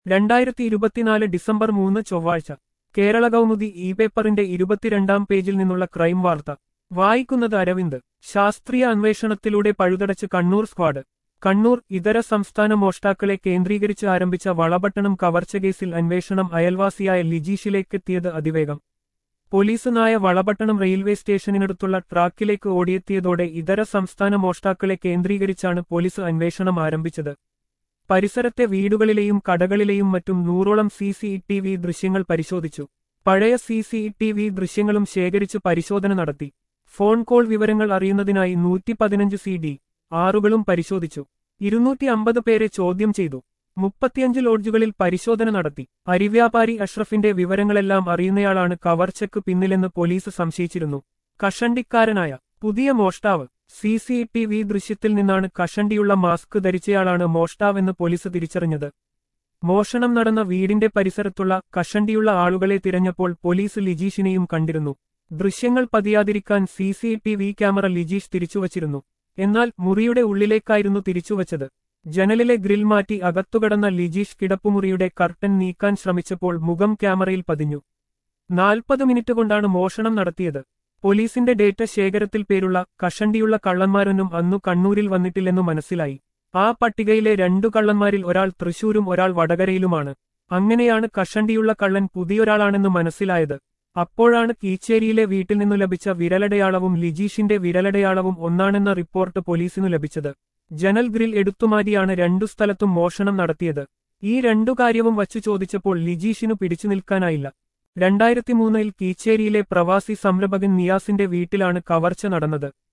രണ്ടായിരത്തി ഇരുപത്തിനാല് ഡിസംബർ മൂന്ന് ചൊവ്വാഴ്ച കേരള കൗമുദി ഇ പേപ്പറിന്റെ ഇരുപത്തിരണ്ടാം പേജിൽ നിന്നുള്ള ക്രൈം വാർത്ത വായിക്കുന്നത് അരവിന്ദ് ശാസ്ത്രീയ അന്വേഷണത്തിലൂടെ പഴുതടച്ച് കണ്ണൂർ സ്ക്വാഡ് കണ്ണൂർ ഇതര സംസ്ഥാന മോഷ്ടാക്കളെ കേന്ദ്രീകരിച്ച് ആരംഭിച്ച വളപട്ടണം കവർച്ച കേസിൽ അന്വേഷണം അയൽവാസിയായ ലിജീഷിലേക്കെത്തിയത് അതിവേഗം പോലീസ് നായ വളപട്ടണം റെയിൽവേ സ്റ്റേഷനിനടുത്തുള്ള ട്രാക്കിലേക്ക് ഓടിയെത്തിയതോടെ ഇതര സംസ്ഥാന മോഷ്ടാക്കളെ കേന്ദ്രീകരിച്ചാണ് പോലീസ് അന്വേഷണം ആരംഭിച്ചത് പരിസരത്തെ വീടുകളിലെയും കടകളിലെയും മറ്റും നൂറോളം സി സി ടി വി ദൃശ്യങ്ങൾ പരിശോധിച്ചു പഴയ സി സി ടി വി ദൃശ്യങ്ങളും ശേഖരിച്ച് പരിശോധന നടത്തി ഫോൺ കോൾ വിവരങ്ങൾ അറിയുന്നതിനായി നൂറ്റി പതിനഞ്ച് സി ഡി ആറുകളും പരിശോധിച്ചു ഇരുന്നൂറ്റി അമ്പത് പേരെ ചോദ്യം ചെയ്തു മുപ്പത്തിയഞ്ച് ലോഡ്ജുകളിൽ പരിശോധന നടത്തി അരിവ്യാപാരി അഷ്റഫിന്റെ വിവരങ്ങളെല്ലാം അറിയുന്നയാളാണ് കവർച്ചയ്ക്ക് പിന്നിലെന്ന് പോലീസ് സംശയിച്ചിരുന്നു കഷണ്ടിക്കാരനായ പുതിയ മോഷ്ടാവ് സി സി ടി വി ദൃശ്യത്തിൽ നിന്നാണ് കഷണ്ടിയുള്ള മാസ്ക് ധരിച്ചയാളാണ് മോഷ്ടാവെന്ന് പോലീസ് തിരിച്ചറിഞ്ഞത് മോഷണം നടന്ന വീടിന്റെ പരിസരത്തുള്ള കഷണ്ടിയുള്ള ആളുകളെ തിരഞ്ഞപ്പോൾ പോലീസ് ലിജീഷിനെയും കണ്ടിരുന്നു ദൃശ്യങ്ങൾ പതിയാതിരിക്കാൻ C C T V camera Lijeesh തിരിച്ചുവച്ചിരുന്നു എന്നാൽ മുറിയുടെ ഉള്ളിലേക്കായിരുന്നു തിരിച്ചുവച്ചത് ജനലിലെ ഗ്രിൽ മാറ്റി അകത്തുകടന്ന ലിജീഷ് കിടപ്പുമുറിയുടെ കർട്ടൻ നീക്കാൻ ശ്രമിച്ചപ്പോൾ മുഖം ക്യാമറയിൽ പതിഞ്ഞു നാൽപ്പത് മിനിറ്റ് കൊണ്ടാണ് മോഷണം നടത്തിയത് പോലീസിന്റെ ഡേറ്റ ശേഖരത്തിൽ പേരുള്ള കഷണ്ടിയുള്ള കള്ളന്മാരൊന്നും അന്നു കണ്ണൂരിൽ വന്നിട്ടില്ലെന്നു മനസ്സിലായി ആ പട്ടികയിലെ രണ്ടു കള്ളന്മാരിൽ ഒരാൾ തൃശൂരും ഒരാൾ വടകരയിലുമാണ് അങ്ങനെയാണ് കഷണ്ടിയുള്ള കള്ളൻ പുതിയൊരാളാണെന്ന് മനസ്സിലായത് അപ്പോഴാണ് കീച്ചേരിയിലെ വീട്ടിൽ നിന്നു ലഭിച്ച വിരലടയാളവും ലിജീഷിന്റെ വിരലടയാളവും ഒന്നാണെന്ന റിപ്പോർട്ട് പോലീസിനു ലഭിച്ചത് ജനൽ ഗ്രിൽ എടുത്തുമാറ്റിയാണ് രണ്ടു സ്ഥലത്തും മോഷണം നടത്തിയത് ഈ രണ്ടു കാര്യവും വച്ചു ചോദിച്ചപ്പോൾ ലിജീഷിനു പിടിച്ചു നിൽക്കാനായില്ല രണ്ടായിരത്തി മൂന്നിൽ കീച്ചേരിയിലെ പ്രവാസി സംരംഭകൻ നിയാസിന്റെ വീട്ടിലാണ് കവർച്ച നടന്നത്